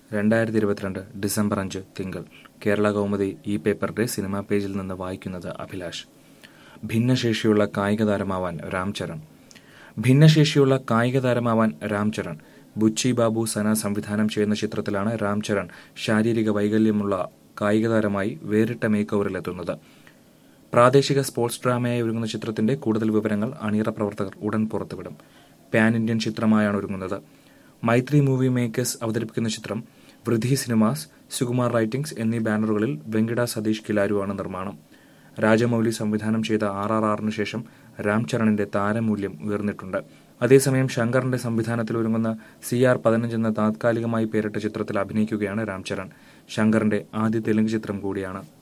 രണ്ടായിരത്തി ഇരുപത്തിരണ്ട് ഡിസംബർ അഞ്ച് തിങ്കൾ കേരള കൗമുദി ഈ പേപ്പറിന്റെ സിനിമാ പേജിൽ നിന്ന് വായിക്കുന്നത് അഭിലാഷ് ഭിന്നശേഷിയുള്ള കായിക താരമാവാൻ രാംചരൺ ഭിന്നശേഷിയുള്ള കായിക താരമാവാൻ രാംചരൺ ബുച്ചി ബാബു സന സംവിധാനം ചെയ്യുന്ന ചിത്രത്തിലാണ് രാംചരൺ ശാരീരിക വൈകല്യമുള്ള കായിക താരമായി വേറിട്ട മേക്ക് ഓവറിലെത്തുന്നത് പ്രാദേശിക സ്പോർട്സ് ഡ്രാമയായി ഒരുങ്ങുന്ന ചിത്രത്തിന്റെ കൂടുതൽ വിവരങ്ങൾ അണിയറ പ്രവർത്തകർ ഉടൻ പുറത്തുവിടും പാൻ ഇന്ത്യൻ ചിത്രമായാണ് ഒരുങ്ങുന്നത് മൈത്രി മൂവി മേക്കേഴ്സ് അവതരിപ്പിക്കുന്ന ചിത്രം വൃദ്ധി സിനിമാസ് സുകുമാർ റൈറ്റിംഗ്സ് എന്നീ ബാനറുകളിൽ വെങ്കിട സതീഷ് കിലാരുവാണ് നിർമ്മാണം രാജമൌലി സംവിധാനം ചെയ്ത ആർ ആർ ആറിന് ശേഷം രാംചരണിന്റെ താരമൂല്യം ഉയർന്നിട്ടുണ്ട് അതേസമയം ശങ്കറിന്റെ സംവിധാനത്തിൽ ഒരുങ്ങുന്ന സി ആർ പതിനഞ്ച് എന്ന താത്കാലികമായി പേരിട്ട ചിത്രത്തിൽ അഭിനയിക്കുകയാണ് രാംചരൺ ശങ്കറിന്റെ ആദ്യ തെലുങ്ക് ചിത്രം കൂടിയാണ്